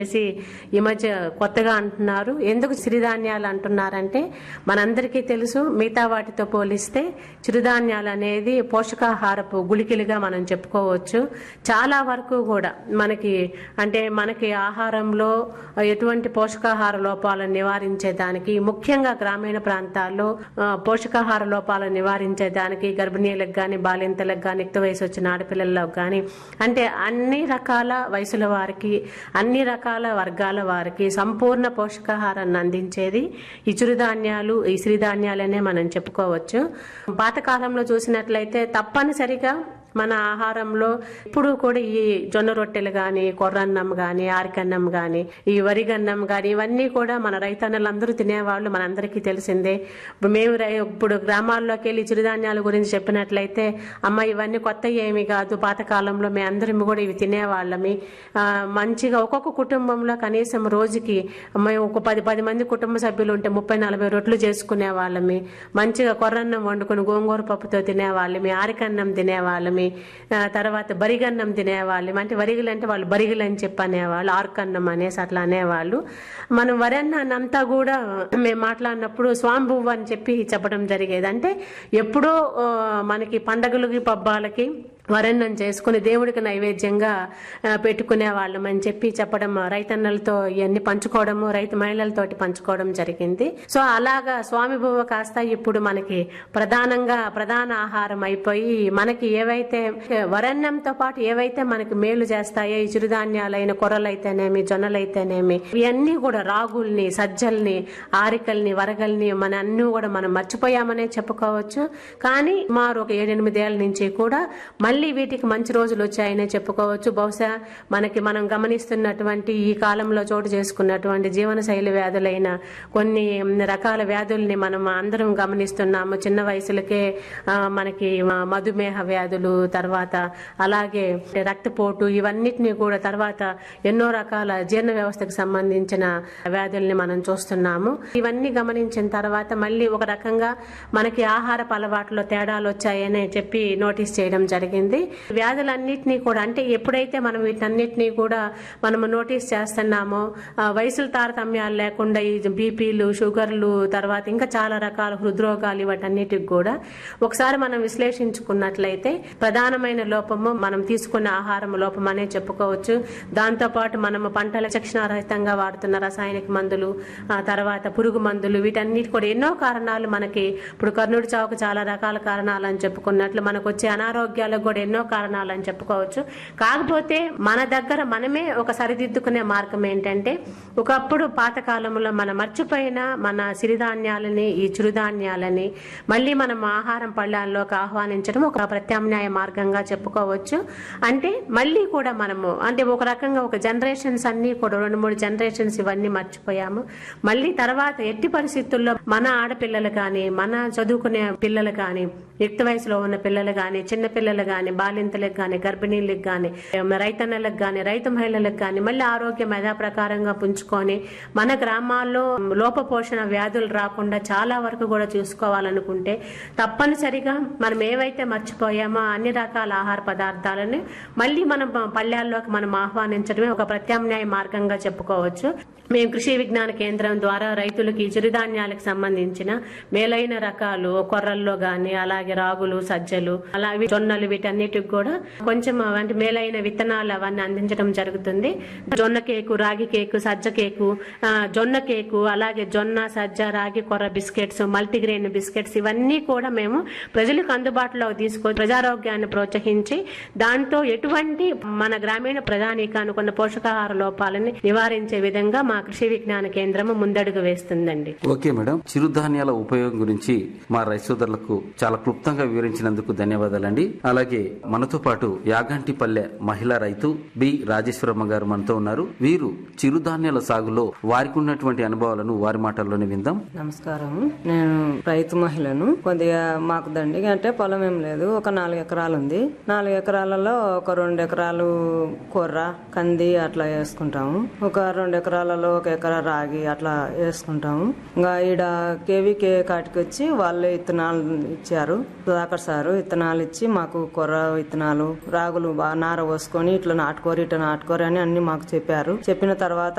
చేసి ఈ మధ్య కొత్తగా అంటున్నారు ఎందుకు సిరిధాన్యాలు అంటున్నారంటే మనందరికీ తెలుసు మిగతా వాటితో పోలిస్తే చిరుధాన్యాలు అనేది పోషకాహారపు గుళికలుగా మనం చెప్పుకోవచ్చు చాలా వరకు కూడా మనకి అంటే మనకి ఆహారంలో ఎటువంటి పోషకాహార లోపాలను నివారించేదానికి ముఖ్యంగా గ్రామీణ ప్రాంతాల్లో ఆ, పోషకాహార లోపాలను నివారించేదానికి గర్భిణీలకు కానీ బాలింతలకు కానీ యుక్త వయసు వచ్చిన ఆడపిల్లలకు కానీ అంటే అన్ని రకాల వయసుల వారికి అన్ని రకాల వర్గాల వారికి సంపూర్ణ పోషకాహారాన్ని అందించేది ఈ చిరుధాన్యాలు ఈ సిరిధాన్యాలనే మనం చెప్పుకోవచ్చు పాతకాలంలో చూసినట్లయితే తప్పనిసరిగా మన ఆహారంలో ఇప్పుడు కూడా ఈ జొన్న రొట్టెలు కానీ కొర్రన్నం కానీ ఆరికన్నం కానీ ఈ వరిగన్నం కానీ ఇవన్నీ కూడా మన రైతన్నలందరూ తినేవాళ్ళు మనందరికీ తెలిసిందే ఇప్పుడు మేము రై- ఇప్పుడు గ్రామాల్లోకి వెళ్ళి చిరుధాన్యాల గురించి చెప్పినట్లయితే అమ్మ ఇవన్నీ కొత్త ఏమి కాదు పాతకాలంలో మేము అందరం కూడా ఇవి తినేవాళ్ళమి ఆ, మంచిగా ఒక్కొక్క కుటుంబంలో కనీసం రోజుకి మేము ఒక పది పది మంది కుటుంబ సభ్యులు ఉంటే ముప్పై నలభై రొట్లు చేసుకునే వాళ్ళమి మంచిగా కొర్రన్నం వండుకొని గోంగూర పప్పుతో తినేవాళ్ళమి ఆరికన్నం తినేవాళ్ళమి ఆ, తర్వాత బరిగన్నం తినేవాళ్ళం అంటే వరిగలు అంటే వాళ్ళు బరిగలు అని చెప్పి అనేవాళ్ళు ఆర్కన్నం అనేసి అట్లా అనేవాళ్ళు మనం వరన్నాన్ని అంతా కూడా మేము మాట్లాడినప్పుడు స్వాంబువ్వ అని చెప్పి చెప్పడం జరిగేది అంటే ఎప్పుడో ఆ, మనకి పండగలకి పబ్బాలకి వరన్నం చేసుకుని దేవుడికి నైవేద్యంగా ఆ, పెట్టుకునే వాళ్ళం అని చెప్పి చెప్పడం రైతన్నలతో ఇవన్నీ పంచుకోవడము రైతు మహిళలతోటి పంచుకోవడం జరిగింది సో అలాగా స్వామి బువ్వ కాస్త ఇప్పుడు మనకి ప్రధానంగా ప్రధాన ఆహారం అయిపోయి మనకి ఏవైతే వరన్నంతో పాటు ఏవైతే మనకి మేలు చేస్తాయో ఈ చిరుధాన్యాలైన కొర్రలైతేనేమి జొన్నలైతేనేమి ఇవన్నీ కూడా రాగుల్ని సజ్జల్ని ఆరికల్ని వరగల్ని మన అన్ని కూడా మనం మర్చిపోయామనే చెప్పుకోవచ్చు కానీ సుమారు ఒక ఏడెనిమిదేళ్ల నుంచి కూడా మళ్ళీ వీటికి మంచి రోజులు వచ్చాయనే చెప్పుకోవచ్చు బహుశా మనకి మనం గమనిస్తున్నటువంటి ఈ కాలంలో చోటు చేసుకున్నటువంటి జీవనశైలి వ్యాధులైన కొన్ని రకాల వ్యాధుల్ని మనం అందరం గమనిస్తున్నాము చిన్న వయసులకే ఆ, మనకి మ- మధుమేహ వ్యాధులు తర్వాత అలాగే రక్తపోటు ఇవన్నిటిని కూడా తర్వాత ఎన్నో రకాల జీర్ణ వ్యవస్థకు సంబంధించిన వ్యాధుల్ని మనం చూస్తున్నాము ఇవన్నీ గమనించిన తర్వాత మళ్ళీ ఒక రకంగా మనకి ఆహారపు అలవాట్లో తేడాలు వచ్చాయని చెప్పి నోటీస్ చేయడం జరిగింది వ్యాధులన్నిటినీ కూడా అంటే ఎప్పుడైతే మనం వీటన్నిటినీ కూడా మనము నోటీస్ చేస్తున్నామో ఆ, వయసుల తారతమ్యాలు లేకుండా ఈ బీపీలు షుగర్లు తర్వాత ఇంకా చాలా రకాల హృద్రోగాలు వాటన్నిటికి కూడా ఒకసారి మనం విశ్లేషించుకున్నట్లయితే ప్రధానమైన లోపము మనం తీసుకున్న ఆహారం లోపం అనే చెప్పుకోవచ్చు దాంతో పాటు మనము పంటల రహితంగా వాడుతున్న రసాయనిక మందులు ఆ తర్వాత పురుగు మందులు వీటన్నిటి కూడా ఎన్నో కారణాలు మనకి ఇప్పుడు కర్ణుడి చావుకు చాలా రకాల కారణాలు అని చెప్పుకున్నట్లు మనకు వచ్చే అనారోగ్యాలకు కూడా ఎన్నో కారణాలు అని చెప్పుకోవచ్చు కాకపోతే మన దగ్గర మనమే ఒక సరిదిద్దుకునే మార్గం ఏంటంటే ఒకప్పుడు పాతకాలంలో మనం మర్చిపోయిన మన సిరిధాన్యాలని ఈ చిరుధాన్యాలని మళ్ళీ మనం ఆహారం పళ్ళాల్లోకి ఆహ్వానించడం ఒక ప్రత్యామ్నాయ మార్గంగా చెప్పుకోవచ్చు అంటే మళ్ళీ కూడా మనము అంటే ఒక రకంగా ఒక జనరేషన్స్ అన్ని కూడా రెండు మూడు జనరేషన్స్ ఇవన్నీ మర్చిపోయాము మళ్ళీ తర్వాత ఎట్టి పరిస్థితుల్లో మన ఆడపిల్లలు కానీ మన చదువుకునే పిల్లలు కానీ యుక్త వయసులో ఉన్న పిల్లలు కానీ చిన్న పిల్లలు కానీ బాలింతలకు కానీ గర్భిణీలకు కానీ రైతన్నలకు కానీ రైతు మహిళలకు కానీ మళ్ళీ ఆరోగ్యం యథా ప్రకారంగా పుంజుకొని మన గ్రామాల్లో లోపపోషణ వ్యాధులు రాకుండా చాలా వరకు కూడా చూసుకోవాలనుకుంటే తప్పనిసరిగా మనం ఏవైతే మర్చిపోయామో అన్ని రకాల ఆహార పదార్థాలను మళ్ళీ మనం పల్లెల్లోకి మనం ఆహ్వానించడమే ఒక ప్రత్యామ్నాయ మార్గంగా చెప్పుకోవచ్చు మేము కృషి విజ్ఞాన కేంద్రం ద్వారా రైతులకి చిరుధాన్యాలకు సంబంధించిన మేలైన రకాలు కొర్రల్లో గాని అలాగే రాగులు సజ్జలు అలాగే జొన్నలు వీటన్నిటికి కూడా కొంచెం అంటే మేలైన విత్తనాలు అవన్నీ అందించడం జరుగుతుంది జొన్న కేకు రాగి కేకు సజ్జ కేకు ఆ, జొన్న కేకు అలాగే జొన్న సజ్జ రాగి కొర్ర బిస్కెట్స్ మల్టీగ్రెయిన్ బిస్కెట్స్ ఇవన్నీ కూడా మేము ప్రజలకు అందుబాటులో తీసుకొని ప్రజారోగ్యాన్ని ప్రోత్సహించి దాంతో ఎటువంటి మన గ్రామీణ ప్రధానికానికి ఉన్న పోషకాహార లోపాలని నివారించే విధంగా మా కృషి విజ్ఞాన కేంద్రము ముందడుగు వేస్తుందండి ఓకే మేడం చిరుధాన్యాల ఉపయోగం గురించి మా రైతు సోదరులకు చాలా క్లుప్తంగా వివరించినందుకు ధన్యవాదాలండి అలాగే మనతో పాటు యాగంటిపల్లె మహిళా రైతు బి రాజేశ్వరమ్మ గారు మనతో ఉన్నారు వీరు చిరుధాన్యాల సాగులో వారికి ఉన్నటువంటి అనుభవాలను వారి మాటల్లోనే విందాం నమస్కారం నేను రైతు మహిళను కొద్దిగా మాకు దండిగా అంటే పొలం ఏం లేదు ఒక నాలుగు ఎకరాలు ఉంది నాలుగు ఎకరాలలో ఒక రెండు ఎకరాలు కొర్ర కంది అట్లా వేసుకుంటాము ఒక రెండు ఎకరాలలో ఒక ఎకరా రాగి అట్లా వేసుకుంటాము ఇంకా ఈడ కేవీకే కాటికి వచ్చి వాళ్ళే విత్తనాలు ఇచ్చారు సుధాకర్ సారు విత్తనాలు ఇచ్చి మాకు కొర్ర విత్తనాలు రాగులు బాగా నార పోసుకొని ఇట్లా నాటుకోరు ఇట్లా నాటుకోరు అని అన్ని మాకు చెప్పారు చెప్పిన తర్వాత